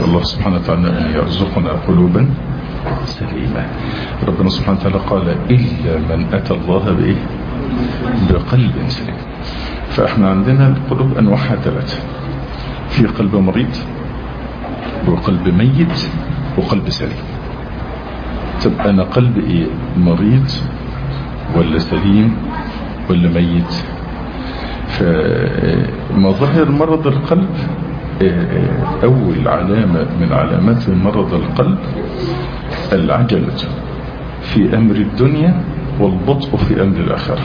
الله سبحانه وتعالى أن يرزقنا قلوبا سليمة ربنا سبحانه وتعالى قال إلا من أتى الله بإيه بقلب سليم فإحنا عندنا القلوب أنواعها ثلاثة في قلب مريض وقلب ميت وقلب سليم طب أنا قلب إيه مريض ولا سليم ولا ميت فمظاهر مرض القلب أول علامة من علامات مرض القلب العجلة في أمر الدنيا والبطء في أمر الآخرة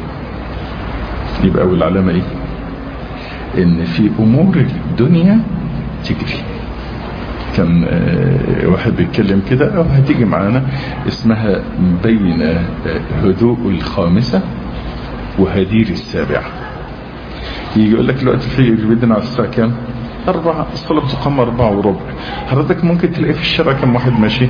يبقى أول علامة إيه إن في أمور الدنيا تجري كان واحد بيتكلم كده أو هتيجي معانا اسمها بين هدوء الخامسة وهدير السابعة يجي يقول لك الوقت الفجر بيدنا على الساعة كام أربعة الصلاة بتقام أربعة وربع حضرتك ممكن تلاقي في الشارع كم واحد ماشي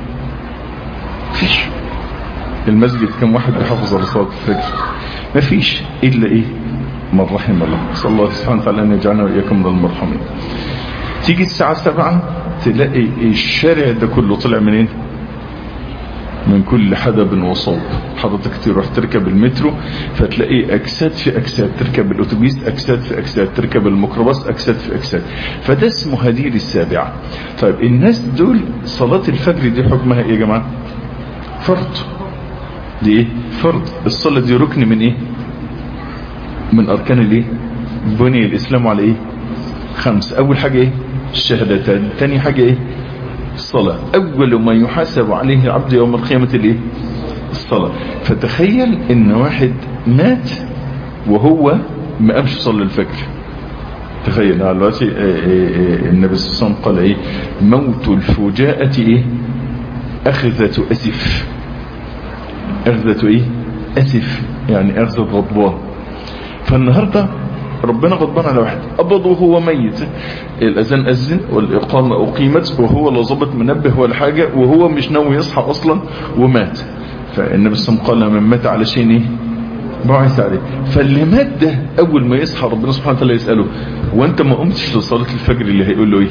فيش المسجد كم واحد بيحافظ على صلاة الفجر ما فيش إلا إيه من رحم الله صلى الله سبحانه وتعالى أن يجعلنا وإياكم من المرحمين تيجي الساعة سبعة تلاقي الشارع ده كله طلع منين من كل حدب وصوب حضرتك تروح تركب المترو فتلاقي اجساد في اجساد تركب الاتوبيس اجساد في اجساد تركب الميكروباص اجساد في اجساد فده اسمه هدير السابعة طيب الناس دول صلاة الفجر دي حكمها ايه يا جماعة فرض دي ايه فرض الصلاة دي ركن من ايه من اركان الايه بني الاسلام على ايه خمس اول حاجة ايه الشهادتان تاني حاجة ايه الصلاة أول ما يحاسب عليه العبد يوم القيامة الايه الصلاة فتخيل ان واحد مات وهو ما قامش صلى الفجر تخيل دلوقتي النبي صلى الله عليه وسلم قال ايه موت الفجاءة ايه اخذة اسف اخذة ايه اسف يعني اخذة غضبان فالنهاردة ربنا غضبان على واحد قبضه وهو ميت الاذان اذن والاقامه اقيمت وهو لا ظابط منبه ولا حاجه وهو مش ناوي يصحى اصلا ومات فالنبي صلى الله عليه وسلم قال من مات على شيء ايه بعث عليه فاللي مات ده اول ما يصحى ربنا سبحانه وتعالى يساله وانت ما قمتش لصلاه الفجر اللي هيقول له ايه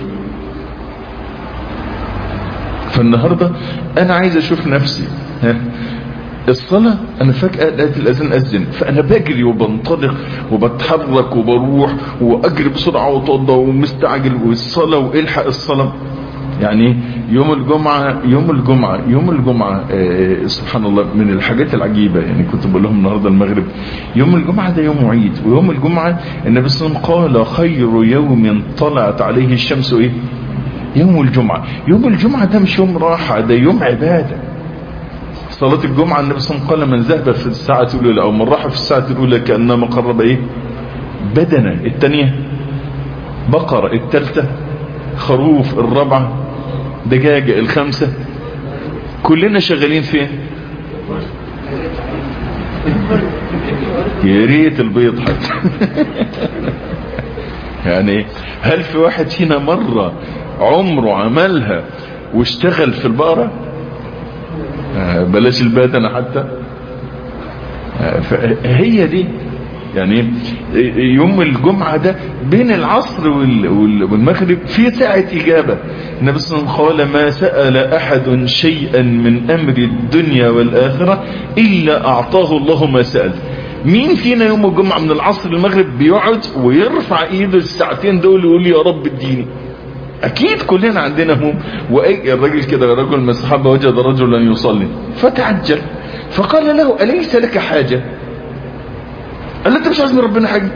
فالنهارده انا عايز اشوف نفسي ها الصلاة أنا فجأة لقيت الأذان أذن فأنا بجري وبنطلق وبتحرك وبروح وأجري بسرعة وتوضى ومستعجل والصلاة وإلحق الصلاة يعني يوم الجمعة يوم الجمعة يوم الجمعة آه سبحان الله من الحاجات العجيبة يعني كنت بقول لهم النهاردة المغرب يوم الجمعة ده يوم عيد ويوم الجمعة النبي صلى الله عليه وسلم قال خير يوم طلعت عليه الشمس إيه يوم الجمعة يوم الجمعة ده مش يوم راحة ده يوم عبادة صلاة الجمعة النبي صلى الله عليه وسلم قال من ذهب في الساعة الأولى أو من راح في الساعة الأولى كأنما قرب إيه بدنة الثانية بقرة الثالثة خروف الرابعة دجاجة الخامسة كلنا شغالين فين يا ريت البيض حتى يعني هل في واحد فينا مرة عمره عملها واشتغل في البقرة بلاش البدنة حتى هي دي يعني يوم الجمعة ده بين العصر والمغرب في ساعة إجابة النبي صلى الله عليه وسلم قال ما سأل أحد شيئا من أمر الدنيا والآخرة إلا أعطاه الله ما سأل مين فينا يوم الجمعة من العصر للمغرب بيقعد ويرفع ايده الساعتين دول ويقول يا رب اديني اكيد كلنا عندنا هموم واي الراجل كده رجل من الصحابه وجد رجلا يصلي فتعجل فقال له اليس لك حاجه قال له انت مش عايز من ربنا حاجه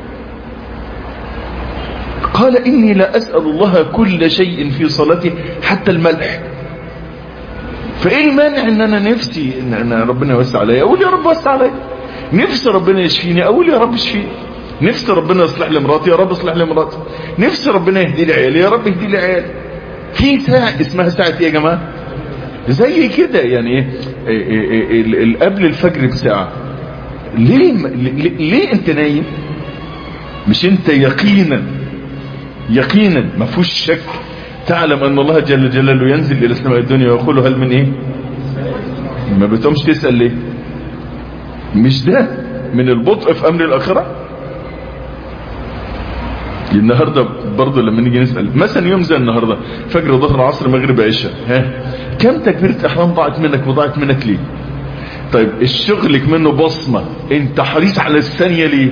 قال اني لا اسال الله كل شيء في صلاتي حتى الملح فايه المانع ان انا نفسي ان أنا ربنا يوسع عليا اقول يا رب وسع عليا نفسي ربنا يشفيني اقول يا رب اشفيني نفسي ربنا يصلح لي مراتي يا رب اصلح لي مراتي نفسي ربنا يهدي لي عيالي يا رب يهدي لي عيالي في ساعة اسمها ساعة ايه يا جماعة زي كده يعني ايه, إيه, إيه, إيه قبل الفجر بساعة ليه, ليه, ليه انت نايم مش انت يقينا يقينا ما فيهوش شك تعلم ان الله جل جلاله ينزل الى السماء الدنيا ويقول هل من ايه ما بتقومش تسأل ليه مش ده من البطء في امر الاخره النهاردة برضه لما نيجي نسأل مثلا يوم زي النهاردة فجر ظهر عصر مغرب عشاء ها كم تكبيرة احرام ضاعت منك وضاعت منك ليه طيب الشغلك منه بصمة انت حريص على الثانية ليه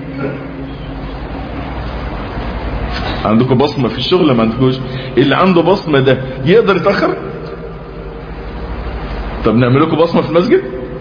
عندكم بصمة في الشغل ما عندكوش اللي عنده بصمة ده يقدر يتأخر طب نعمل لكم بصمة في المسجد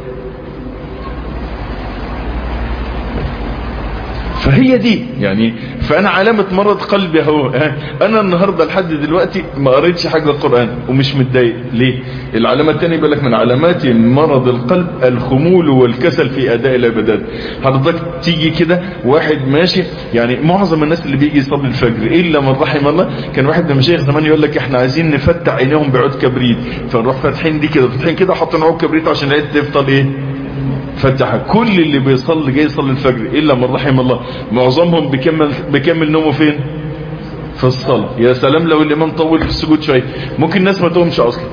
فهي دي يعني فانا علامة مرض قلبي اهو انا النهاردة لحد دلوقتي ما قريتش حاجة القرآن ومش متضايق ليه العلامة الثانية بيقول لك من علامات مرض القلب الخمول والكسل في اداء العبادات حضرتك تيجي كده واحد ماشي يعني معظم الناس اللي بيجي يصلي الفجر الا من رحم الله كان واحد من المشايخ زمان يقول لك احنا عايزين نفتح عينيهم بعود كبريت فنروح فاتحين دي كده فاتحين كده حاطين عود كبريت عشان العيد تفضل ايه فتح كل اللي بيصلي جاي يصلي الفجر الا من رحم الله معظمهم بيكمل بيكمل نومه فين في الصلاه يا سلام لو الامام طول في السجود شويه ممكن الناس ما تقومش اصلا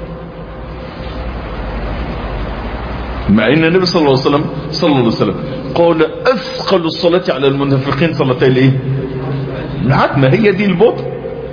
مع ان النبي صلى الله عليه وسلم صلى الله عليه وسلم قال اثقل الصلاه على المنافقين صلاتي الايه العتمه هي دي البطء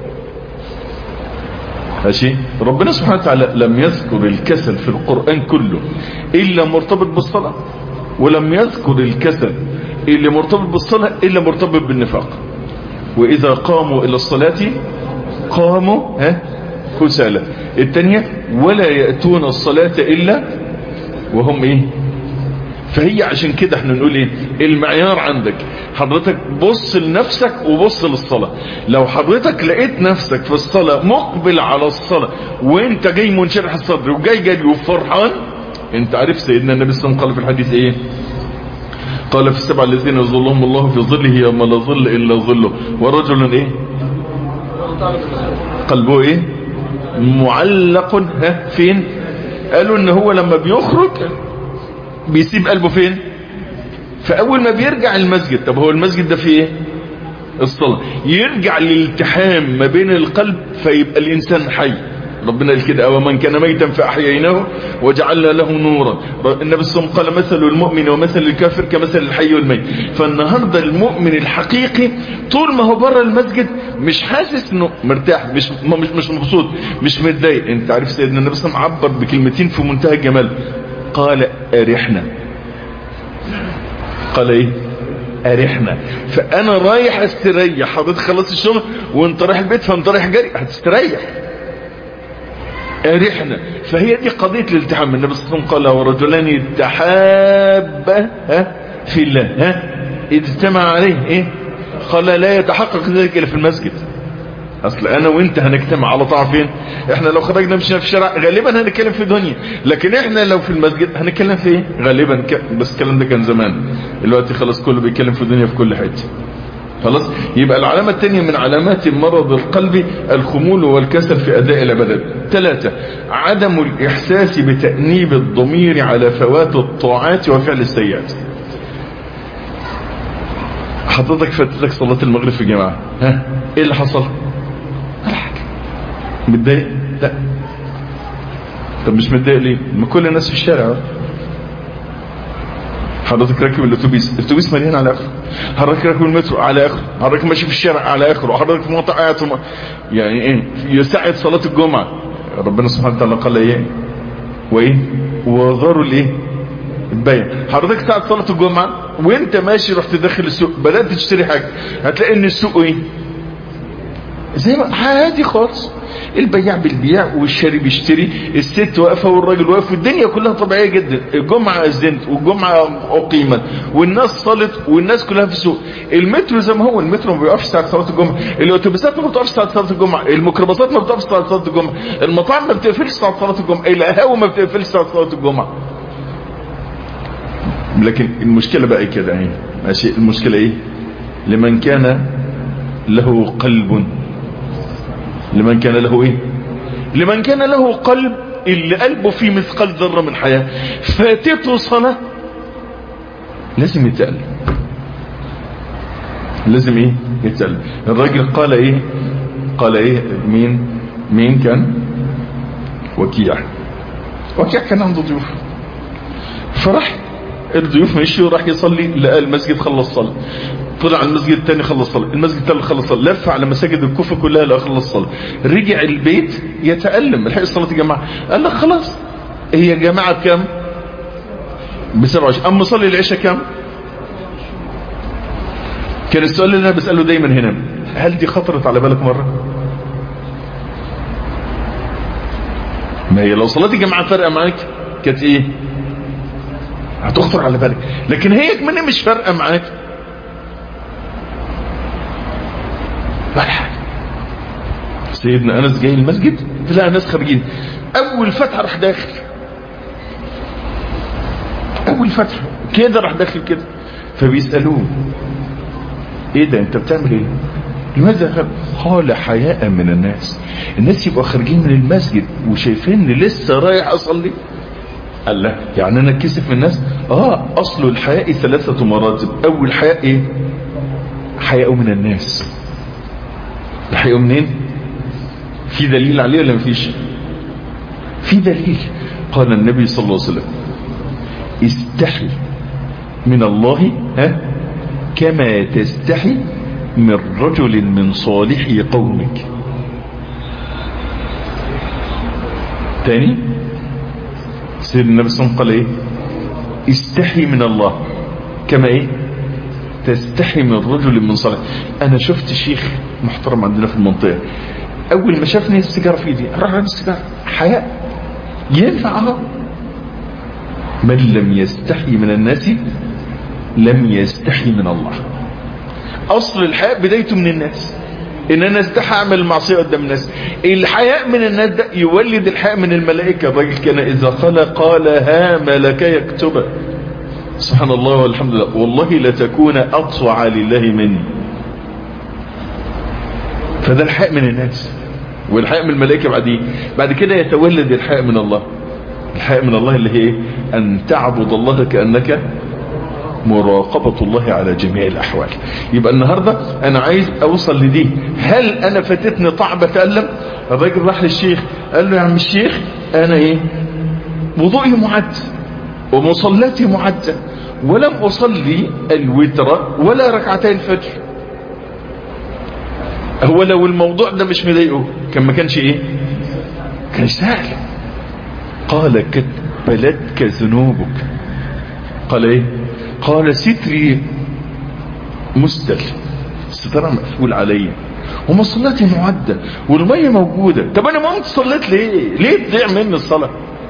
ماشي ربنا سبحانه وتعالى لم يذكر الكسل في القرآن كله إلا مرتبط بالصلاة ولم يذكر الكسل اللي مرتبط بالصلاة إلا مرتبط بالنفاق وإذا قاموا إلى الصلاة قاموا ها كسالى الثانية ولا يأتون الصلاة إلا وهم إيه فهي عشان كده احنا نقول ايه المعيار عندك حضرتك بص لنفسك وبص للصلاة لو حضرتك لقيت نفسك في الصلاة مقبل على الصلاة وانت جاي منشرح الصدر وجاي جاي وفرحان انت عارف سيدنا النبي صلى الله عليه وسلم قال في الحديث ايه قال في السبع الذين يظلهم الله في ظله يوم لا ظل الا ظله ورجل ايه قلبه ايه معلق ها فين قالوا ان هو لما بيخرج بيسيب قلبه فين فاول ما بيرجع المسجد طب هو المسجد ده فيه ايه الصلاة يرجع للالتحام ما بين القلب فيبقى الانسان حي ربنا قال كده ومن كان ميتا فاحييناه وجعلنا له نورا النبي صلى الله عليه وسلم قال مثل المؤمن ومثل الكافر كمثل الحي والميت فالنهارده المؤمن الحقيقي طول ما هو بره المسجد مش حاسس انه مرتاح مش مش مش مبسوط مش متضايق انت عارف سيدنا النبي صلى الله عليه وسلم عبر بكلمتين في منتهى الجمال قال ارحنا قال ايه ارحنا فانا رايح استريح حضرتك خلصت الشغل وانت رايح البيت فانت رايح جري هتستريح ارحنا فهي دي قضية الالتحام النبي صلى الله عليه وسلم قال ورجلان تحابا ها في الله ها اجتمع عليه ايه قال لا يتحقق ذلك الا في المسجد اصل انا وانت هنجتمع على طاعه فين احنا لو خرجنا مشينا في الشارع غالبا هنتكلم في دنيا لكن احنا لو في المسجد هنتكلم في ايه غالبا ك... بس الكلام ده كان زمان دلوقتي خلاص كله بيتكلم في الدنيا في كل حته خلاص يبقى العلامة الثانية من علامات مرض القلب الخمول والكسل في أداء العبادات ثلاثة عدم الإحساس بتأنيب الضمير على فوات الطاعات وفعل السيئات حضرتك فاتتك صلاة المغرب في الجماعة ها ايه اللي حصل ولا حاجة متضايق لا طب مش متضايق ليه ما كل الناس في الشارع حضرتك راكب الاتوبيس الاتوبيس مليان على اخره حضرتك راكب المترو على اخره حضرتك ماشي في الشارع على اخره حضرتك في منطقه قاعد م... يعني ايه يساعد صلاه الجمعه ربنا سبحانه وتعالى قال ايه وايه وذروا الايه البيع حضرتك ساعه صلاه الجمعه وانت ماشي رحت داخل السوق بدات تشتري حاجه هتلاقي ان السوق ايه زي ما عادي خالص البياع بالبيع والشاري بيشتري الست واقفه والراجل واقف والدنيا كلها طبيعيه جدا الجمعه اذنت والجمعه اقيمت والناس صلت والناس كلها في السوق المترو زي ما هو المترو ما بيقفش ساعه صلاه الجمعه الاتوبيسات ما بتقفش ساعه صلاه الجمعه الميكروباصات ما بتقفش ساعه صلاه الجمعه المطاعم ما بتقفلش ساعه صلاه الجمعه القهاوي ما بتقفلش ساعه صلاه الجمعه لكن المشكله بقى كده اهي ماشي المشكله ايه لمن كان له قلب لمن كان له ايه لمن كان له قلب اللي قلبه فيه مثقال ذرة من حياة فاتته صلاة لازم يتقلب لازم ايه يتقلب الراجل قال ايه قال ايه مين مين كان وكيع وكيع كان عنده ضيوف فرح الضيوف مشي وراح يصلي لقى المسجد خلص صلاة طلع المسجد الثاني خلص صلاة المسجد الثالث خلص صلاة لف على مساجد الكوفة كلها لا خلص صلاة رجع البيت يتألم الحق الصلاة يا جماعة قال لك خلاص هي يا جماعة بكام ب 27 اما صلي العشاء كام كان السؤال اللي انا بسأله دايما هنا هل دي خطرت على بالك مرة ما هي لو صلاة الجماعة فارقة معاك كانت ايه هتخطر على بالك لكن هي كمان مش فارقة معاك ولا حاجة سيدنا انس جاي المسجد تلاقي ناس خارجين اول فتحة راح داخل اول فتحة كده راح داخل كده فبيسألوه ايه ده انت بتعمل ايه لماذا قال حياء من الناس الناس يبقوا خارجين من المسجد وشايفين لسه رايح اصلي قال لا يعني انا كسف من الناس اه اصل الحياء ثلاثة مراتب اول حياء ايه حياء من الناس الحياء منين في دليل عليه ولا مفيش في دليل قال النبي صلى الله عليه وسلم استحي من الله ها كما تستحي من رجل من صالح قومك تاني سيد النبي صلى الله عليه وسلم قال ايه استحي من الله كما ايه تستحي من رجل من صالح انا شفت شيخ محترم عندنا في المنطقة اول ما شافني السيجاره في ايدي راح على السيجاره حياء ينفع اهو من لم يستحي من الناس لم يستحي من الله اصل الحياء بدايته من الناس ان انا استحى اعمل المعصيه قدام الناس الحياء من الناس ده يولد الحياء من الملائكه الراجل كان اذا قال قال ها ملك يكتب سبحان الله والحمد لله والله لتكون اطوع لله مني فده الحياء من الناس والحياء من الملائكه بعديه بعد كده يتولد الحياء من الله الحياء من الله اللي هي ايه ان تعبد الله كانك مراقبة الله على جميع الأحوال يبقى النهاردة أنا عايز أوصل لدي هل أنا فاتتني طعبة تألم الراجل راح للشيخ قال له يا عم الشيخ أنا إيه وضوئي معد ومصلاتي معدة ولم أصلي الوتر ولا ركعتين الفجر هو لو الموضوع ده مش مضايقه كان ما كانش ايه كان سهل قال كتبلتك ذنوبك قال ايه قال ستري مستل السترة مقفول عليا ومصلاتي معدة والمية موجودة طب انا ما قمت صليت ليه ليه تضيع مني الصلاة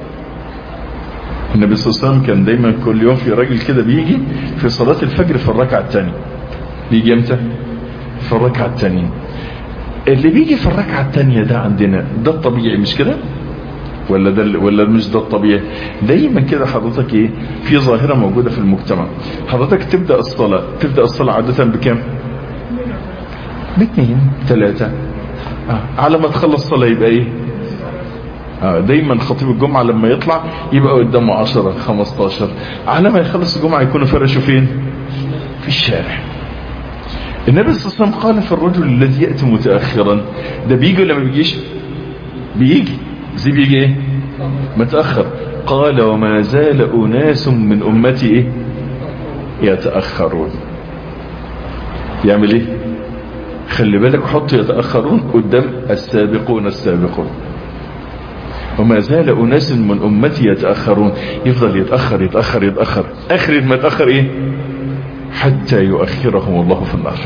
النبي صلى الله عليه وسلم كان دايما كل يوم في راجل كده بيجي في صلاة الفجر في الركعة الثانية بيجي امتى في الركعة الثانية اللي بيجي في الركعة الثانية ده عندنا ده الطبيعي مش كده ولا ده ولا مش ده الطبيعي دايما كده حضرتك ايه في ظاهرة موجودة في المجتمع حضرتك تبدأ الصلاة تبدأ الصلاة عادة بكام باثنين ثلاثة آه. على ما تخلص الصلاة يبقى ايه آه دايما خطيب الجمعة لما يطلع يبقى قدامه 10 15 على ما يخلص الجمعة يكونوا فرشوا فين في الشارع النبي صلى الله عليه وسلم قال في الرجل الذي يأتي متأخرا ده بيجي ولا ما بيجيش بيجي زي بيجي ايه متأخر قال وما زال أناس من أمتي ايه يتأخرون يعمل ايه خلي بالك حط يتأخرون قدام السابقون السابقون وما زال أناس من أمتي يتأخرون يفضل يتأخر يتأخر يتأخر آخر ما يتأخر إيه حتى يؤخرهم الله في النار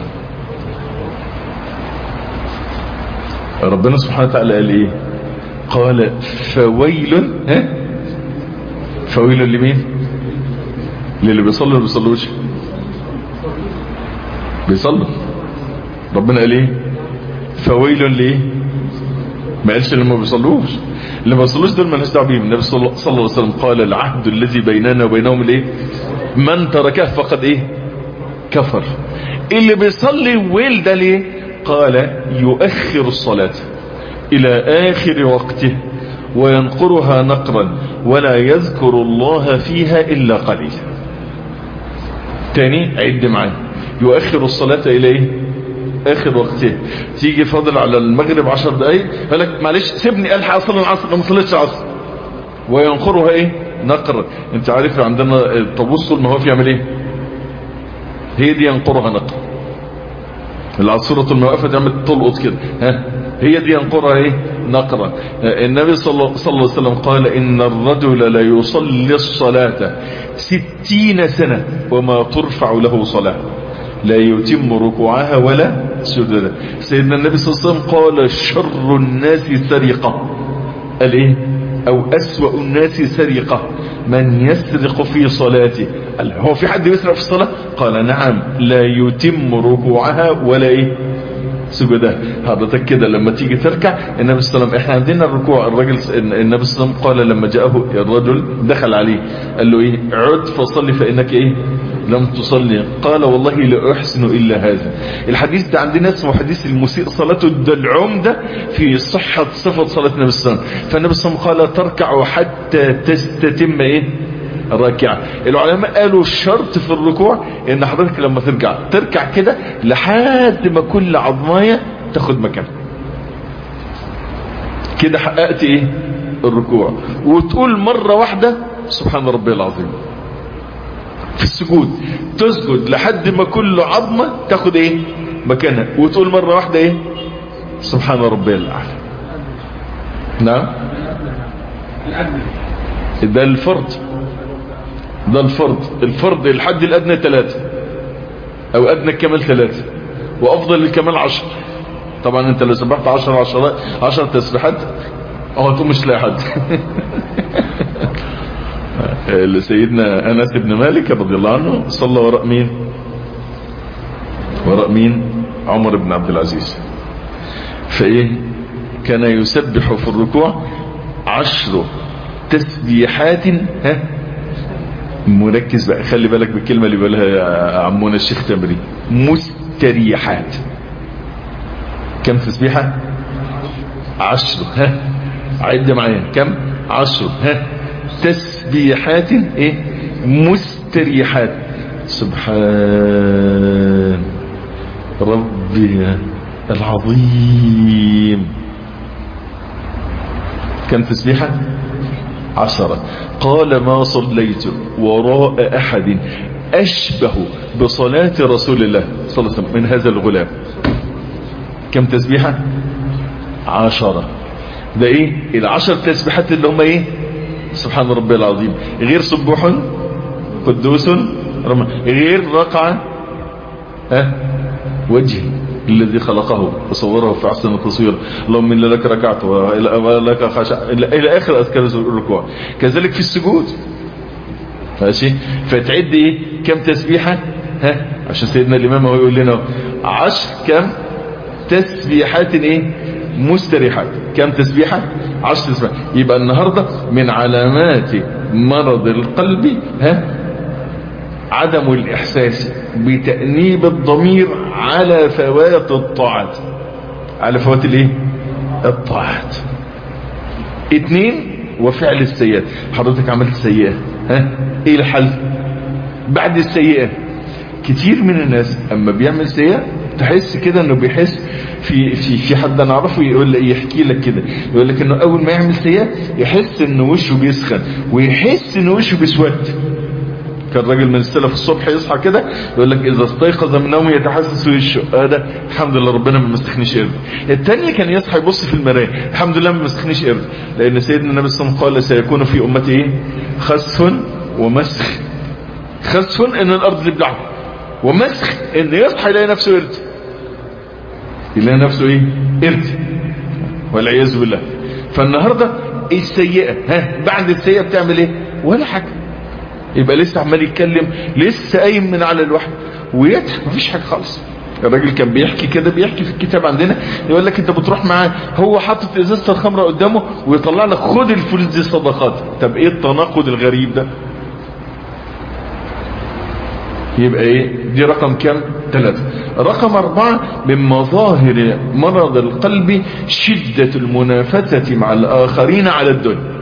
ربنا سبحانه وتعالى قال إيه قال فويل ها فويل لمين للي بيصلي ولا بيصلوش بيصلوا ربنا قال ايه فويل ليه ما قالش اللي ما بيصلوش اللي ما بيصلوش دول مالناش دعوه بيهم النبي صلى الله عليه وسلم قال العهد الذي بيننا وبينهم الايه من تركه فقد ايه كفر اللي بيصلي ويل ده ليه قال يؤخر الصلاه الى اخر وقته وينقرها نقرا ولا يذكر الله فيها الا قليلا تاني عد معايا يؤخر الصلاه الى ايه اخر وقته تيجي فاضل على المغرب عشر دقايق يقول لك معلش سيبني الحق اصلي العصر ما صليتش عصر وينقرها ايه نقر انت عارف عندنا الطابوس طول ما هو في يعمل ايه هي دي ينقرها نقر العصورة الموقفة تعمل تلقط كده ها هي دي ينقرها ايه نقرة النبي صلى الله عليه وسلم قال ان الرجل لا يصلي الصلاة ستين سنة وما ترفع له صلاة لا يتم ركوعها ولا سجودها سيدنا النبي صلى الله عليه وسلم قال شر الناس سرقة قال ايه او اسوأ الناس سرقة من يسرق في صلاته قال هو في حد يسرق في الصلاة قال نعم لا يتم ركوعها ولا ايه سجودها حضرتك كده لما تيجي تركع النبي صلى الله عليه وسلم احنا عندنا الركوع الراجل النبي صلى الله عليه وسلم قال لما جاءه الرجل دخل عليه قال له ايه عد فصلي فانك ايه لم تصلي قال والله لا احسن الا هذا الحديث ده عندنا اسمه حديث المسيء صلاته ده العمده في صحه صفه صلاه النبي صلى الله عليه وسلم فالنبي صلى الله عليه وسلم قال تركع حتى تستتم ايه الراكعة العلماء قالوا الشرط في الركوع ان حضرتك لما ترجع تركع كده لحد ما كل عظماية تاخد مكانها كده حققت ايه الركوع وتقول مرة واحدة سبحان ربي العظيم في السجود تسجد لحد ما كل عظمة تاخد ايه مكانها وتقول مرة واحدة ايه سبحان ربي الاعلى نعم ده الفرض ده الفرض الفرض الحد الادنى ثلاثة او ادنى الكمال ثلاثة وافضل الكمال عشر طبعا انت لو سبحت عشر عشرات عشر تسبيحات اه تقوم مش لاقي حد سيدنا انس بن مالك رضي الله عنه صلى وراء مين وراء مين عمر بن عبد العزيز فايه كان يسبح في الركوع عشر تسبيحات ها مركز بقى خلي بالك بالكلمة اللي بيقولها عمونا الشيخ تمري مستريحات كم تسبيحة عشر ها عد معايا كم عشر ها تسبيحات ايه مستريحات سبحان ربي العظيم كم تسبيحة عشرة قال ما صليت وراء أحد أشبه بصلاة رسول الله صلى الله عليه وسلم من هذا الغلام كم تسبيحة عشرة ده ايه العشر تسبيحات اللي هم ايه سبحان ربي العظيم غير سبوح قدوس رم... غير رقعة ها وجه الذي خلقه وصوره في احسن التصوير اللهم ان لك ركعت ولك خشع الى اخر اذكار الركوع كذلك في السجود ماشي فتعد ايه كم تسبيحه ها عشان سيدنا الامام هو يقول لنا عشر كم تسبيحات ايه مستريحات كم تسبيحه عشر تسبيحات يبقى النهارده من علامات مرض القلب ها عدم الإحساس بتأنيب الضمير على فوات الطاعات على فوات الايه الطاعات اتنين وفعل السيئات حضرتك عملت سيئة ها ايه الحل بعد السيئة كتير من الناس اما بيعمل سيئة تحس كده انه بيحس في في في حد انا اعرفه يقول يحكي لك كده يقول لك انه اول ما يعمل سيئة يحس انه وشه بيسخن ويحس انه وشه بيسود كان راجل من السلف الصبح يصحى كده يقول لك اذا استيقظ من نومه يتحسس وشه هذا الحمد لله ربنا ما مسخنيش قرد الثاني كان يصحى يبص في المرايه الحمد لله ما مسخنيش قرد لان سيدنا النبي صلى الله عليه وسلم قال سيكون في امتي ايه خسف ومسخ خسف ان الارض تبلعه ومسخ ان يصحى يلاقي نفسه قرد يلاقي نفسه ايه قرد والعياذ بالله فالنهارده السيئه ها بعد السيئه بتعمل ايه ولا حاجه يبقى لسه عمال يتكلم لسه قايم من على الوحي ويضحك مفيش حاجه خالص الراجل كان بيحكي كده بيحكي في الكتاب عندنا يقول لك انت بتروح معاه هو حاطط ازازه الخمره قدامه ويطلع لك خد الفلوس دي صدقات طب ايه التناقض الغريب ده يبقى ايه دي رقم كام ثلاثة رقم اربعة من مظاهر مرض القلب شدة المنافسة مع الاخرين على الدنيا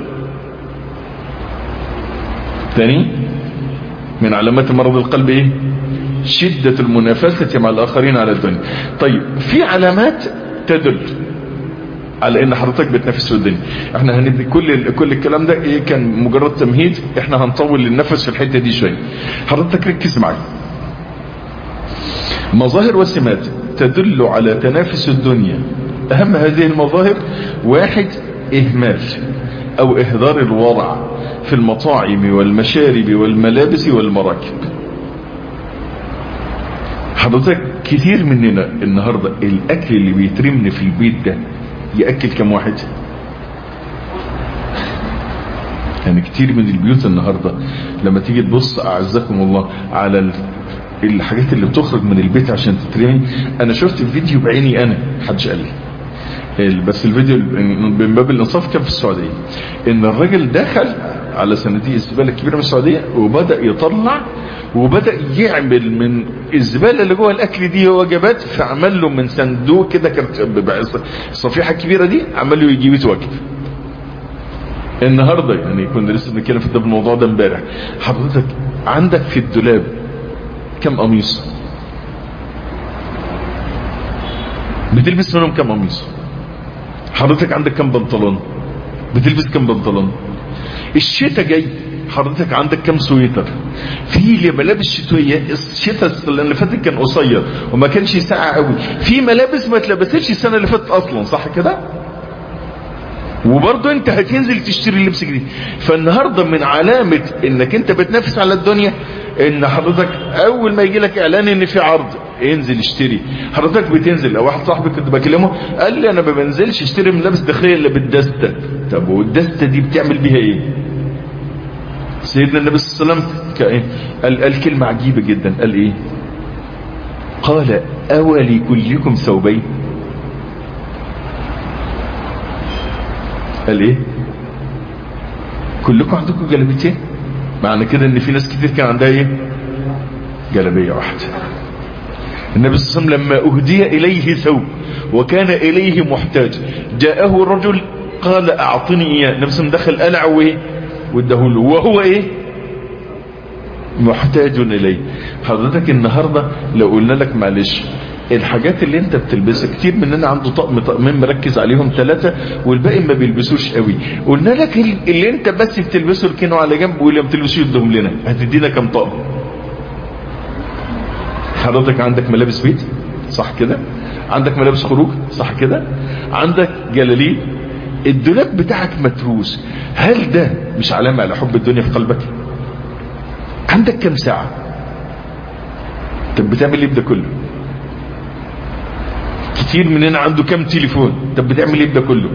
ثاني من علامات مرض القلب ايه شدة المنافسة مع الاخرين على الدنيا طيب في علامات تدل على ان حضرتك بتنافس في الدنيا احنا هندي كل كل الكلام ده ايه كان مجرد تمهيد احنا هنطول النفس في الحته دي شويه حضرتك ركز معايا مظاهر وسمات تدل على تنافس الدنيا اهم هذه المظاهر واحد اهمال او اهدار الورع في المطاعم والمشارب والملابس والمراكب حضرتك كتير مننا النهاردة الاكل اللي بيترمني في البيت ده يأكل كم واحد يعني كتير من البيوت النهاردة لما تيجي تبص اعزكم الله على الحاجات اللي بتخرج من البيت عشان تترمي انا شفت فيديو بعيني انا محدش قال لي بس الفيديو من باب الانصاف كان في السعودية ان الراجل دخل على صناديق الزبالة الكبيرة من السعودية وبدأ يطلع وبدأ يعمل من الزبالة اللي جوه الاكل دي وجبات فعمل له من صندوق كده الصفيحة الكبيرة دي عمل له يجيب وجب النهاردة يعني كنا لسه بنتكلم في الموضوع ده امبارح حضرتك عندك في الدولاب كم قميص بتلبس منهم كم قميص حضرتك عندك كم بنطلون بتلبس كم بنطلون الشتاء جاي حضرتك عندك كم سويتر في ملابس شتوية الشتاء اللي فاتت كان قصير وما كانش ساقع قوي في ملابس ما اتلبستش السنة اللي فاتت اصلا صح كده وبرضه انت هتنزل تشتري لبس جديد فالنهاردة من علامة انك انت بتنافس على الدنيا ان حضرتك اول ما يجي لك اعلان ان في عرض انزل اشتري حضرتك بتنزل لو واحد صاحبي كنت بكلمه قال لي انا ما بنزلش اشتري ملابس داخليه الا بالدسته طب والدسته دي بتعمل بيها ايه سيدنا النبي صلى الله عليه وسلم قال, قال كلمه عجيبه جدا قال ايه قال اولي كلكم ثوبين قال ايه كلكم عندكم جلابيتين معنى كده ان في ناس كتير كان عندها ايه جلابيه واحده النبي صلى الله عليه وسلم لما اهدي اليه ثوب وكان اليه محتاج جاءه رجل قال اعطني اياه النبي صلى الله عليه وسلم دخل قلع وايه واداهوله وهو ايه محتاج اليه حضرتك النهارده لو قلنا لك معلش الحاجات اللي انت بتلبسها كتير مننا عنده طقم طقمين مركز عليهم ثلاثة والباقي ما بيلبسوش قوي قلنا لك اللي انت بس بتلبسه الكينو على جنب واللي ما بتلبسوش يدهم لنا هتدينا كم طقم حضرتك عندك ملابس بيت صح كده عندك ملابس خروج صح كده عندك جلاليب الدولاب بتاعك متروس هل ده مش علامة على حب الدنيا في قلبك عندك كم ساعة طب بتعمل ايه بده كله كتير مننا عنده كم تليفون طب بتعمل ايه بده كله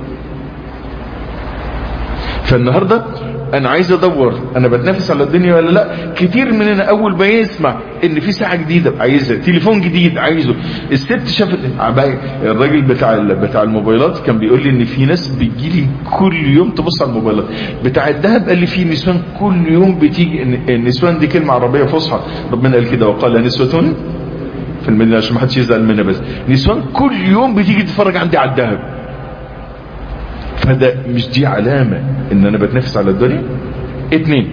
فالنهاردة انا عايز ادور انا بتنافس على الدنيا ولا لا كتير مننا اول ما يسمع ان في ساعة جديدة عايزها تليفون جديد عايزه الست شافت الراجل بتاع بتاع الموبايلات كان بيقول لي ان في ناس بتجي لي كل يوم تبص على الموبايلات بتاع الذهب قال لي في نسوان كل يوم بتيجي النسوان دي كلمة عربية فصحى ربنا قال كده وقال نسوة في المدينة عشان ما حدش يزعل منها بس نسوان كل يوم بتيجي تتفرج عندي على الذهب فده مش دي علامة ان انا بتنافس على الدنيا اتنين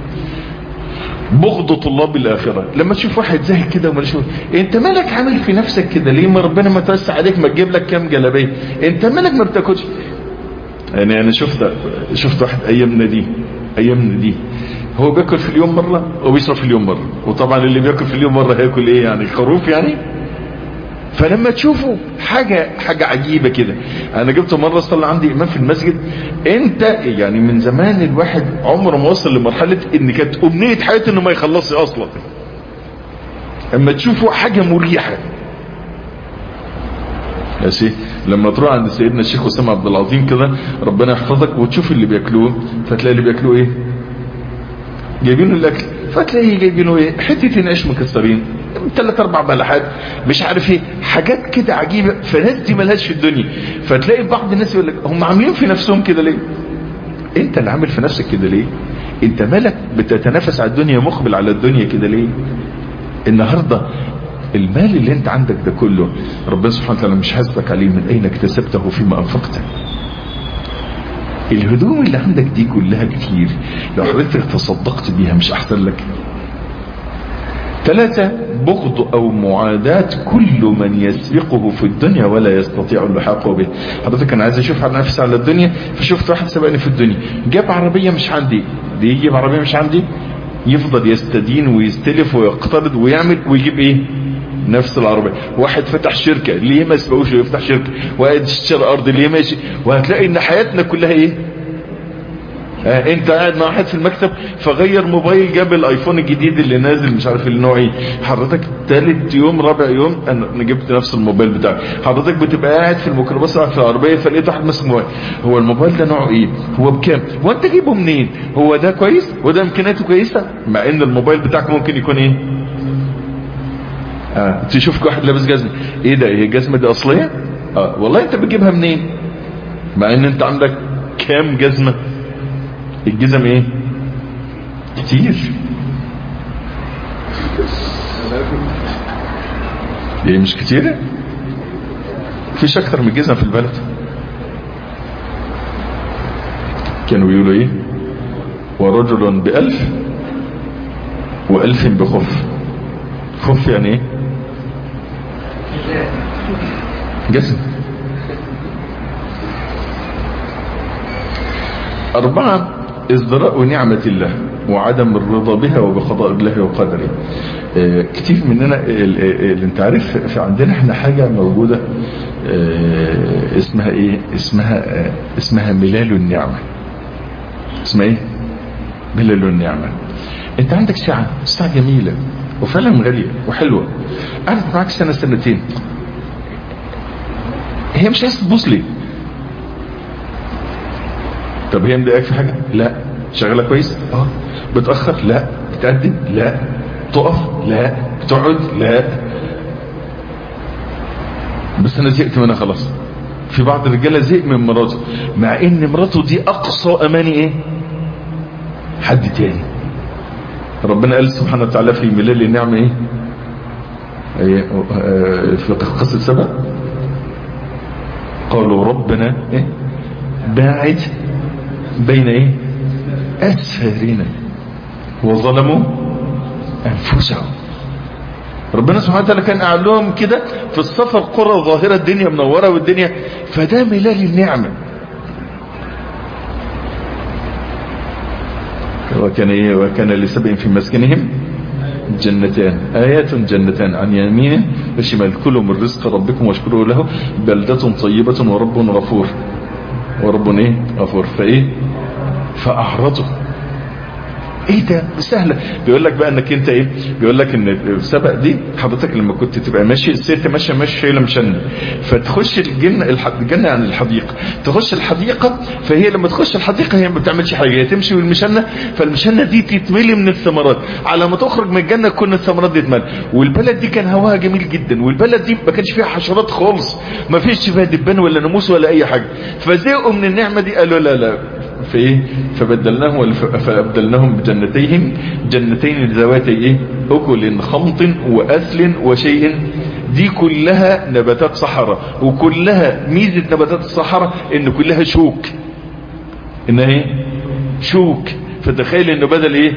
بغض طلاب الاخرة لما تشوف واحد زي كده وما شوف انت مالك عامل في نفسك كده ليه ما ربنا ما توسع عليك ما تجيب لك كام جلابيه انت مالك ما بتاكلش يعني انا شفت شفت واحد ايامنا دي ايامنا دي هو بياكل في اليوم مرة وبيشرب في اليوم مرة وطبعا اللي بياكل في اليوم مرة هياكل ايه يعني خروف يعني فلما تشوفوا حاجة حاجة عجيبة كده انا جبت مرة صلى عندي امام في المسجد انت يعني من زمان الواحد عمره ما وصل لمرحلة ان كانت امنية حياته انه ما يخلصش اصلا اما تشوفوا حاجة مريحة ماشي لما تروح عند سيدنا الشيخ اسامه عبد العظيم كده ربنا يحفظك وتشوف اللي بياكلوه فتلاقي اللي بياكلوه ايه جايبينه الاكل فتلاقيه جايبينه ايه حتتين عيش مكسرين ثلاث اربع بلحات مش عارف ايه حاجات كده عجيبه فناس دي ملهاش في الدنيا فتلاقي بعض الناس يقول لك هم عاملين في نفسهم كده ليه انت اللي عامل في نفسك كده ليه انت مالك بتتنافس على الدنيا مقبل على الدنيا كده ليه النهارده المال اللي انت عندك ده كله ربنا سبحانه وتعالى مش حاسبك عليه من اين اكتسبته فيما انفقته الهدوم اللي عندك دي كلها كتير لو حضرتك تصدقت بيها مش احسن لك ثلاثة بغض او معاداة كل من يسبقه في الدنيا ولا يستطيع اللحاق به حضرتك انا عايز اشوف على نفسي على الدنيا فشفت واحد سبقني في الدنيا جاب عربية مش عندي دي يجيب عربية مش عندي يفضل يستدين ويستلف ويقترض ويعمل ويجيب ايه نفس العربية واحد فتح شركة ليه ما يسبقوش يفتح شركة واحد اشترى ارض ليه ماشي وهتلاقي ان حياتنا كلها ايه آه انت قاعد مع واحد في المكتب فغير موبايل جاب الايفون الجديد اللي نازل مش عارف النوع ايه حضرتك تالت يوم رابع يوم انا جبت نفس الموبايل بتاعي حضرتك بتبقى قاعد في الميكروباص في العربيه فلقيت واحد ماسك موبايل هو الموبايل ده نوعه ايه هو بكام هو انت جايبه منين هو ده كويس وده امكانياته كويسه مع ان الموبايل بتاعك ممكن يكون ايه آه. تشوف واحد لابس جزمه ايه ده ايه الجزمه دي اصليه اه والله انت بتجيبها منين مع ان انت عندك كام جزمه الجزم ايه كتير ايه مش كتير فيش اكتر من جزم في البلد كانوا بيقولوا ايه ورجل بألف وألف بخف خف يعني ايه جسم أربعة ازدراء نعمة الله وعدم الرضا بها وبقضاء الله وقدره اه كتير مننا اللي انت عارف في عندنا احنا حاجة موجودة اه اسمها ايه اسمها اه اسمها ملال النعمة اسمها ايه ملال النعمة انت عندك ساعة ساعة جميلة وفعلا غالية وحلوة قعدت معاك سنة سنتين هي مش عايز تبص ليه طب هي مضايقاك في حاجة لا شغالة كويس اه بتأخر لا بتقدم لا تقف لا بتقعد لا بس انا زهقت منها خلاص في بعض الرجاله زهق من مراته مع ان مراته دي اقصى اماني ايه حد تاني ربنا قال سبحانه وتعالى في ملال النعمة ايه, ايه في قصة سبع قالوا ربنا ايه باعد بين ايه اسفارنا وظلموا انفسهم ربنا سبحانه وتعالى كان قاعد لهم كده في السفر قرى ظاهرة الدنيا منورة والدنيا فده ملال النعمة وكان ايه وكان لسبع في مسكنهم جنتان آيات جنتان عن يمينه وشمال كلوا من رزق ربكم واشكروا له بلدة طيبة ورب غفور ورب ايه غفور فايه فأعرضوا ايه ده سهلة بيقول لك بقى انك انت ايه بيقول لك ان السبق دي حضرتك لما كنت تبقى ماشي الست ماشيه ماشيه شايله مشنه فتخش الجنه الجنه عن الحديقه تخش الحديقه فهي لما تخش الحديقه هي ما بتعملش حاجه هي تمشي بالمشنه فالمشنه دي تتملي من الثمرات على ما تخرج من الجنه تكون الثمرات دي تتملى والبلد دي كان هواها جميل جدا والبلد دي ما كانش فيها حشرات خالص ما فيش فيها دبان ولا ناموس ولا اي حاجه فزهقوا من النعمه دي قالوا لا لا في ايه فبدلناهم فابدلناهم بجنتيهم جنتين ذواتي ايه اكل خمط واثل وشيء دي كلها نباتات صحراء وكلها ميزة نباتات الصحراء ان كلها شوك انها ايه شوك فتخيل انه بدل ايه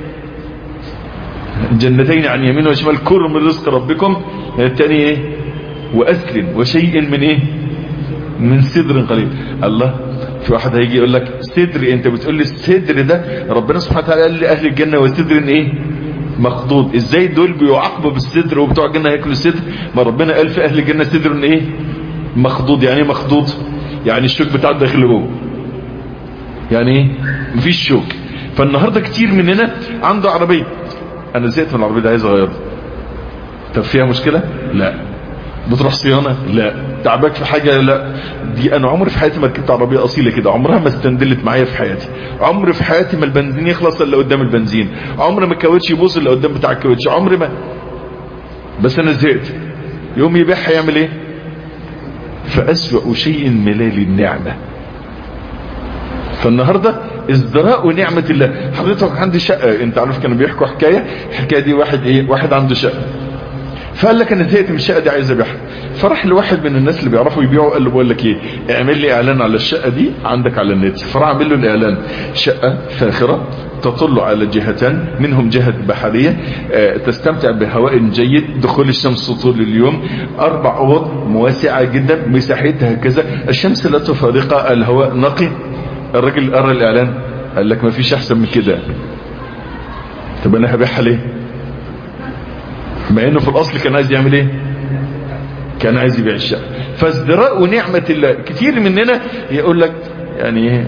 جنتين عن يمين وشمال كل من رزق ربكم الثاني ايه واثل وشيء من ايه من سدر قليل الله في واحد هيجي يقول لك صدر انت بتقول لي الصدر ده ربنا سبحانه وتعالى قال لاهل الجنه وصدر ايه مخضوض ازاي دول بيعاقبوا بالصدر وبتوع الجنه هياكلوا الصدر ما ربنا قال في اهل الجنه صدر ايه مخضوض يعني ايه مخضوض يعني الشوك بتاعه داخل جوه يعني ايه مفيش شوك فالنهارده كتير مننا عنده عربيه انا زهقت من العربيه دي عايز اغيرها طب فيها مشكله لا بتروح صيانة لا تعبك في حاجة لا دي انا عمري في حياتي ما ركبت عربية اصيلة كده عمرها ما استندلت معايا في حياتي عمري في حياتي ما البنزين يخلص الا قدام البنزين عمري ما الكاوتش يبوظ الا قدام بتاع الكاوتش عمري ما بس انا زهقت يوم يبيعها يعمل ايه فاسوأ شيء ملال النعمة فالنهاردة ازدراء نعمة الله حضرتك عندي شقة انت عارف كانوا بيحكوا حكاية الحكاية دي واحد ايه واحد عنده شقة فقال لك انا زهقت من الشقه دي عايز ابيعها فراح لواحد من الناس اللي بيعرفوا يبيعوا قال له بقول لك ايه اعمل لي اعلان على الشقه دي عندك على النت فراح عمل له الاعلان شقه فاخره تطل على جهتان منهم جهة بحرية تستمتع بهواء جيد دخول الشمس طول اليوم اربع اوض مواسعة جدا مساحتها كذا الشمس لا تفارقها الهواء نقي الراجل قرا الاعلان قال لك ما فيش احسن من كده طب انا هبيعها ليه مع انه في الاصل كان عايز يعمل ايه كان عايز يبيع الشقه فازدراء نعمه الله كتير مننا يقول لك يعني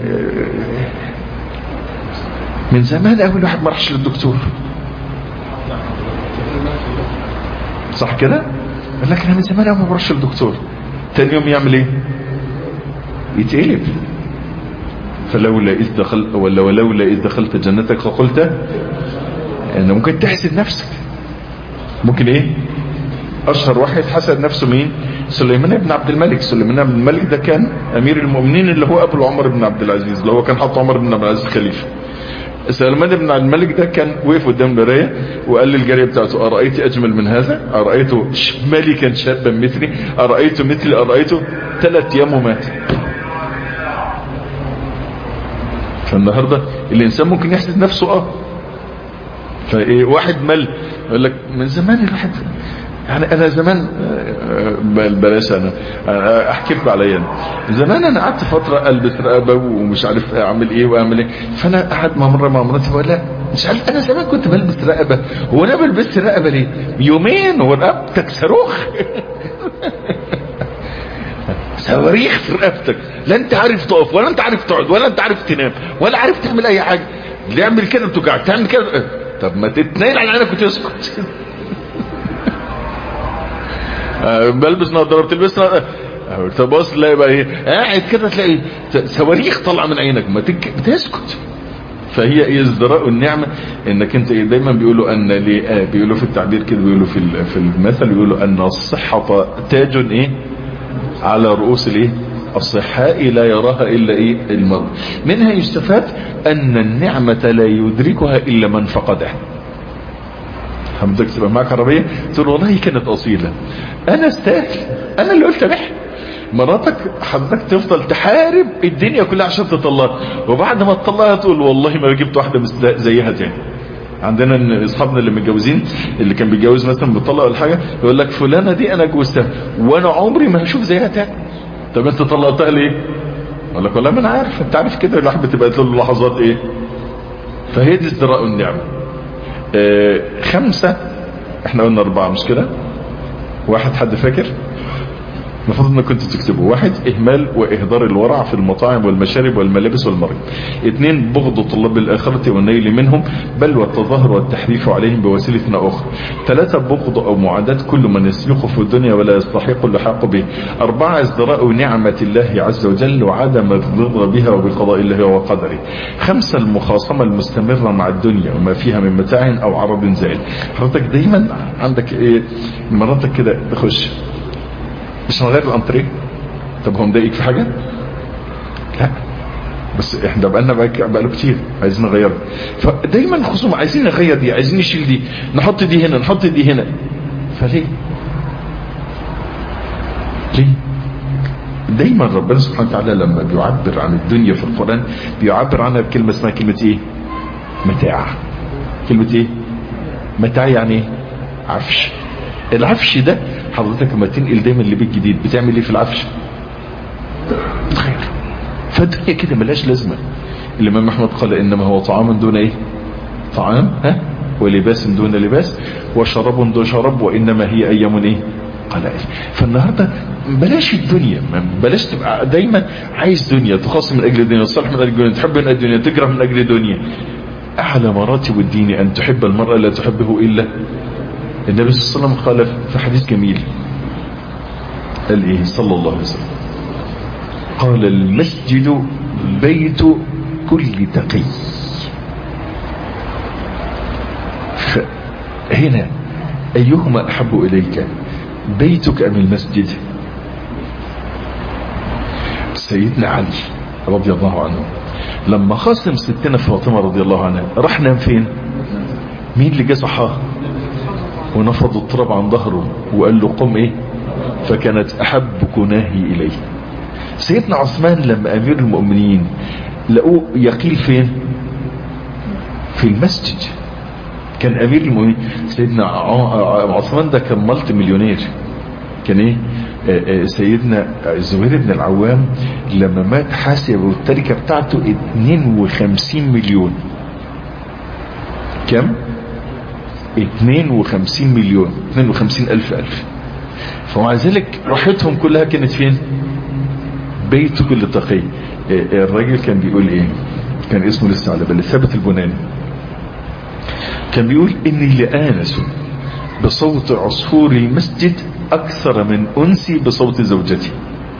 من زمان قوي الواحد ما راحش للدكتور صح كده قال لك انا من زمان قوي ما بروحش للدكتور تاني يوم يعمل ايه يتقلب فلولا اذ دخلت ولا ولولا اذ دخلت جنتك فقلت ان ممكن تحسد نفسك ممكن ايه اشهر واحد حسد نفسه مين سليمان بن عبد الملك سليمان بن الملك ده كان امير المؤمنين اللي هو ابو عمر بن عبد العزيز اللي هو كان حط عمر بن عبد العزيز خليفه سليمان بن عبد الملك ده كان وقف قدام المرايه وقال للجاريه بتاعته ارايت اجمل من هذا ارايت ملكا شابا مثلي ارايت مثلي ارايت ثلاث ايام ومات فالنهارده الانسان ممكن يحسد نفسه اه فايه واحد مل يقول لك من زمان الواحد يعني انا زمان بلاش انا احكي لكم عليا انا زمان انا قعدت فتره البس رقبه ومش عارف اعمل ايه واعمل ايه فانا قعد مع مره مع مراتي بقول لا مش عارف انا زمان كنت بلبس رقبه هو انا بلبس رقبه ليه يومين ورقبتك صاروخ صواريخ في رقبتك لا انت عارف تقف ولا انت عارف تقعد ولا انت عارف تنام ولا عارف تعمل اي حاجه اللي يعمل كده بتوجعك تعمل كده طب ما تتنيل على عينك وتسكت بلبس نظاره بتلبس تبص تلاقي بقى ايه قاعد كده تلاقي صواريخ طالعه من عينك ما تك... بتسكت فهي ايه ازدراء النعمه انك انت ايه دايما بيقولوا ان ليه آه بيقولوا في التعبير كده بيقولوا في في المثل بيقولوا ان الصحه تاج ايه على رؤوس الايه الصحاء لا يراها الا ايه المرء منها يستفاد ان النعمه لا يدركها الا من فقدها حضرتك تبقى معاك عربية تقول والله كانت أصيلة أنا استاهل أنا اللي قلت بح مراتك حضرتك تفضل تحارب الدنيا كلها عشان تطلقها وبعد ما تطلقها تقول والله ما جبت واحدة زيها تاني عندنا اصحابنا اللي متجوزين اللي كان بيتجوز مثلا بيطلق ولا حاجه يقول لك فلانه دي انا جوزتها وانا عمري ما هشوف زيها تاني طب انت طلقتها ليه؟ اقول لك والله ما انا عارف انت عارف كده الواحد بتبقى له لحظات ايه؟ فهي دي ازدراء النعمه آه خمسة احنا قلنا اربعة مش كده واحد حد فاكر المفروض انك كنت تكتبه واحد اهمال واهدار الورع في المطاعم والمشارب والملابس والمرض اثنين بغض طلاب الاخرة والنيل منهم بل والتظاهر والتحريف عليهم بوسيلة اخرى ثلاثة بغض او معاداة كل من يسلخ في الدنيا ولا يستحق اللحاق به اربعة ازدراء نعمة الله عز وجل وعدم الرضا بها وبقضاء الله وقدره خمسة المخاصمة المستمرة مع الدنيا وما فيها من متاع او عرض زائل حضرتك دايما عندك ايه مراتك كده تخش مش هنغير الانتريه طب هو مضايقك في حاجه لا بس احنا بقالنا بقاله كتير عايزين نغيرها فدايما خصوصا عايزين نغير دي عايزين نشيل دي نحط دي هنا نحط دي هنا فليه ليه دايما ربنا سبحانه وتعالى لما بيعبر عن الدنيا في القرآن بيعبر عنها بكلمة اسمها كلمة ايه متاع كلمة ايه متاع يعني ايه عفش العفش ده حضرتك لما تنقل دايما لبيت جديد بتعمل ايه في العفش خير فالدنيا كده ملهاش لازمه الامام احمد قال انما هو طعام دون ايه طعام ها ولباس دون لباس وشراب دون شراب وانما هي ايام ايه قلائل فالنهارده بلاش الدنيا بلاش تبقى دايما عايز دنيا تخاصم من اجل الدنيا تصلح من اجل الدنيا تحب من اجل الدنيا تكره من اجل الدنيا اعلى مراتب الدين ان تحب المرأة لا تحبه الا النبي صلى الله عليه وسلم قال في حديث جميل قال ايه صلى الله عليه وسلم قال المسجد بيت كل تقي هنا ايهما احب اليك بيتك ام المسجد سيدنا علي رضي الله عنه لما خاصم ستنا فاطمة رضي الله عنها راح نام فين مين اللي جه صحاه ونفض التراب عن ظهره وقال له قم ايه فكانت احب كناهي اليه سيدنا عثمان لما امير المؤمنين لقوه يقيل فين في المسجد كان امير المؤمنين سيدنا عثمان ده كان مالتي مليونير كان ايه آآ آآ سيدنا الزبير بن العوام لما مات حاسب التركة بتاعته 52 مليون كم 52 مليون 52 ألف ألف فمع ذلك راحتهم كلها كانت فين بيت كل تقي الراجل كان بيقول ايه كان اسمه لسه على بالي ثابت البناني كان بيقول اني لآنس بصوت عصفور المسجد اكثر من انسي بصوت زوجتي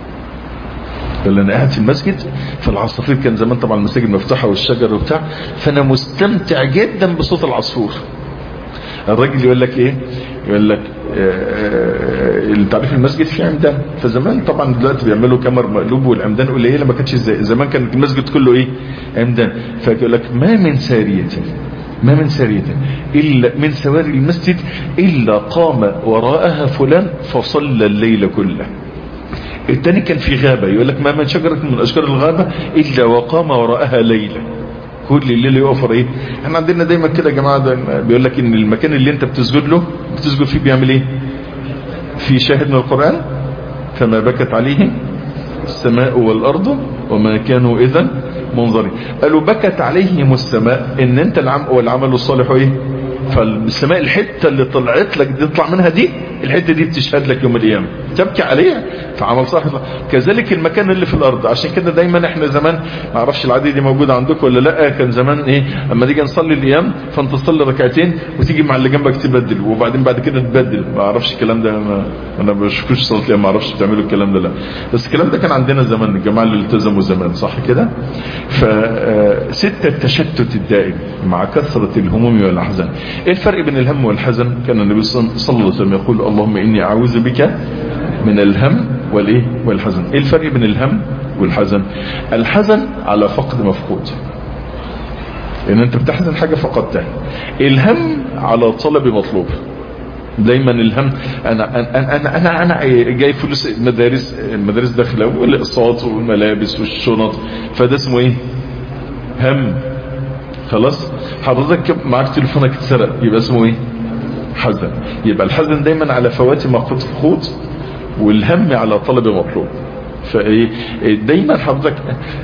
قال انا قاعد في المسجد فالعصافير كان زمان طبعا المساجد مفتوحه والشجر وبتاع فانا مستمتع جدا بصوت العصفور الراجل يقول لك ايه يقول لك انت عارف المسجد فيه عمدان فزمان طبعا دلوقتي بيعملوا كمر مقلوب والعمدان قليله ما كانتش زي زمان كان المسجد كله ايه عمدان فيقول لك ما من ساريه ما من ساريه الا من سواري المسجد الا قام وراءها فلان فصلى الليل كله التاني كان في غابة يقول لك ما من شجرة من أشجار الغابة إلا وقام وراءها ليلة كل الليل يقف ايه احنا عندنا دايما كده يا جماعة بيقول لك ان المكان اللي انت بتسجد له بتسجد فيه بيعمل ايه في شاهد من القرآن فما بكت عليهم السماء والأرض وما كانوا إذا منظرين قالوا بكت عليهم السماء ان انت العم والعمل الصالح ايه فالسماء الحتة اللي طلعت لك دي تطلع منها دي الحتة دي بتشهد لك يوم القيامة تبكي عليها فعمل صالح كذلك المكان اللي في الارض عشان كده دايما احنا زمان ما اعرفش العادية دي موجودة عندكم ولا لا كان زمان ايه اما نيجي نصلي القيام فانت تصلي ركعتين وتيجي مع اللي جنبك تبدل وبعدين بعد كده تبدل ما اعرفش الكلام ده انا انا ما بشوفش صلاه القيام ما اعرفش بتعملوا الكلام ده لا بس الكلام ده كان عندنا زمان الجماعه اللي التزموا زمان صح كده فستة التشتت الدائم مع كثرة الهموم والأحزان ايه الفرق بين الهم والحزن كان النبي صلى الله عليه وسلم يقول اللهم إني أعوذ بك من الهم والايه والحزن ايه الفرق بين الهم والحزن الحزن على فقد مفقود ان انت بتحزن حاجة فقدتها الهم على طلب مطلوب دايما الهم انا انا انا انا, أنا جاي فلوس المدارس المدارس داخله والاقساط والملابس والشنط فده اسمه ايه هم خلاص حضرتك معاك تليفونك اتسرق يبقى اسمه ايه حزن يبقى الحزن دايما على فوات مفقود والهم على طلب مطلوب فايه دايما حضرتك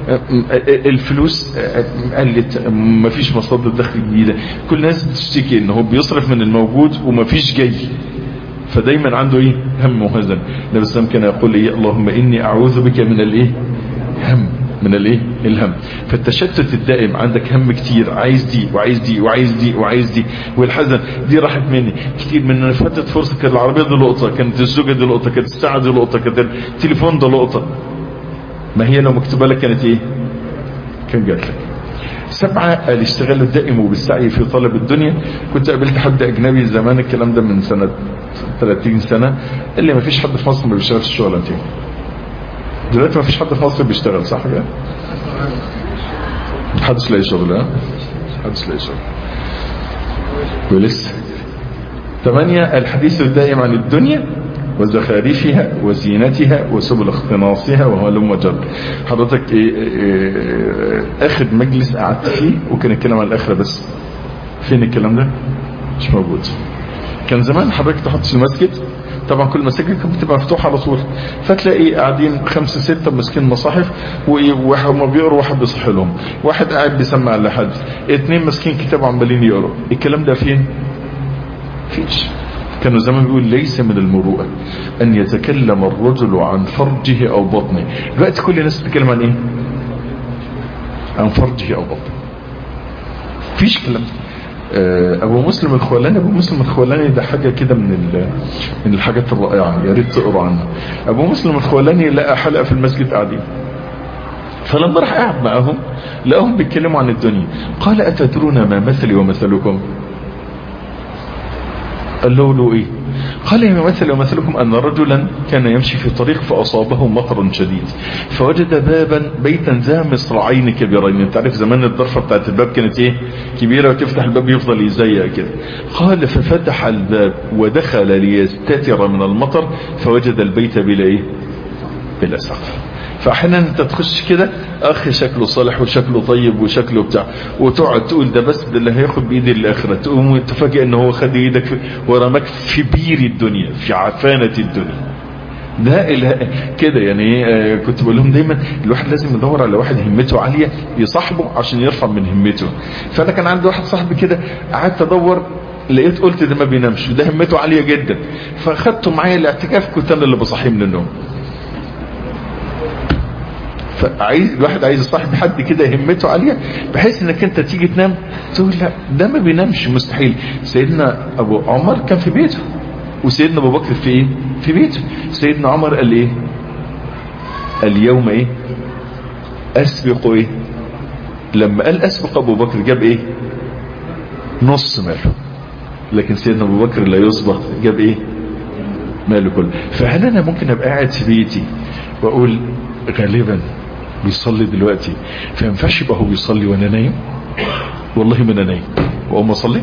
الفلوس قلت مفيش مصادر دخل جديده كل الناس بتشتكي ان هو بيصرف من الموجود ومفيش جاي فدايما عنده ايه هم وهزن النبي صلى الله كان يقول ايه اللهم اني اعوذ بك من الايه هم من الايه الهم فالتشتت الدائم عندك هم كتير عايز دي وعايز دي وعايز دي وعايز دي والحزن دي راحت مني كتير من انا فاتت فرصه كانت العربيه دي لقطه كانت الزوجه دي لقطه كانت الساعه دي لقطه كانت التليفون ده لقطه ما هي لو مكتوبه لك كانت ايه كان جات لك سبعة الاشتغال الدائم بالسعي في طلب الدنيا كنت قابلت حد اجنبي زمان الكلام ده من سنة 30 سنة اللي ما فيش حد في مصر ما بيشتغلش الشغلانتين دلوقتي ما فيش حد في مصر بيشتغل صح كده محدش لاقي شغل ها محدش لاقي شغل ولسه ثمانية الحديث الدائم عن الدنيا وزخارفها وزينتها وسبل اختناصها وهو لم وجر حضرتك إيه إيه اخر مجلس قعدت فيه وكان الكلام عن الاخرة بس فين الكلام ده مش موجود كان زمان حضرتك تحط في المسجد طبعا كل المساجد كانت بتبقى مفتوحه على طول فتلاقي قاعدين خمسه سته ماسكين مصاحف وواحد ما بيقروا واحد بيصح لهم واحد قاعد بيسمع لحد اثنين ماسكين كتاب عمالين يقروا الكلام ده فين فيش كانوا زمان بيقول ليس من المروءه ان يتكلم الرجل عن فرجه او بطنه دلوقتي كل الناس بتتكلم عن ايه عن فرجه او بطنه فيش كلام ابو مسلم الخولاني ابو مسلم الخولاني ده حاجة كده من من الحاجات الرائعة يا ريت تقروا عنها ابو مسلم الخولاني لقى حلقة في المسجد قاعدين فلما راح قاعد معاهم لقاهم بيتكلموا عن الدنيا قال اتدرون ما مثلي ومثلكم قال له له ايه قال يا مثل ومثلكم أن رجلا كان يمشي في طريق فأصابه مطر شديد فوجد بابا بيتا ذا مصرعين كبيرين انت عارف زمان الضرفة بتاعت الباب كانت ايه كبيرة وتفتح الباب يفضل يزيق كده قال ففتح الباب ودخل ليستتر من المطر فوجد البيت بلا ايه بلا سقف فاحيانا انت تخش كده اخ شكله صالح وشكله طيب وشكله بتاع وتقعد تقول ده بس ده اللي هياخد بايدي الاخره تقوم تفاجئ ان هو خد ايدك في ورماك في بير الدنيا في عفانه الدنيا ده كده يعني كنت بقول لهم دايما الواحد لازم يدور على واحد همته عاليه يصاحبه عشان يرفع من همته فانا كان عندي واحد صاحبي كده قعدت ادور لقيت قلت ده ما بينامش ده همته عالية جدا فاخدته معايا الاعتكاف كنت انا اللي بصحيه من النوم فعايز الواحد عايز يصاحب حد كده همته عالية بحيث انك انت تيجي تنام تقول لا ده ما بينامش مستحيل سيدنا ابو عمر كان في بيته وسيدنا ابو بكر في ايه في بيته سيدنا عمر قال ايه اليوم ايه اسبق ايه لما قال اسبق ابو بكر جاب ايه نص ماله لكن سيدنا ابو بكر لا يسبق جاب ايه ماله كله فهل انا ممكن ابقى قاعد في بيتي واقول غالبا بيصلي دلوقتي فينفعش يبقى هو بيصلي وانا نايم والله ما انا نايم واقوم اصلي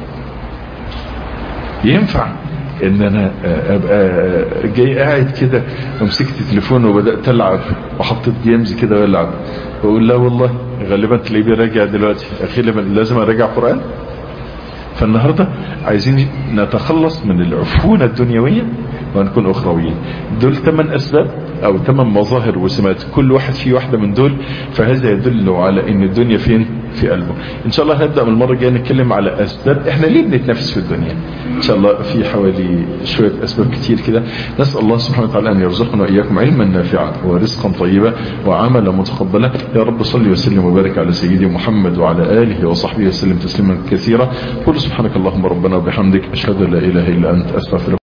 ينفع ان انا ابقى جاي قاعد كده ومسكت تليفون وبدات العب وحطيت جيمز كده والعب واقول لا والله غالبا تلاقيه بيراجع دلوقتي اخي لازم اراجع قران فالنهاردة عايزين نتخلص من العفونة الدنيوية ونكون أخرويين دول ثمان أسباب أو ثمان مظاهر وسمات كل واحد فيه واحدة من دول فهذا يدل على أن الدنيا فين في قلبه إن شاء الله هنبدأ من المرة الجاية نتكلم على أسباب إحنا ليه بنتنافس في الدنيا إن شاء الله في حوالي شوية أسباب كتير كده نسأل الله سبحانه وتعالى أن يرزقنا وإياكم علما نافعا ورزقا طيبا وعملا متقبلا يا رب صل وسلم وبارك على سيدي محمد وعلى آله وصحبه وسلم تسليما كثيرا قل سبحانك اللهم ربنا وبحمدك أشهد أن لا إله إلا أنت أستغفرك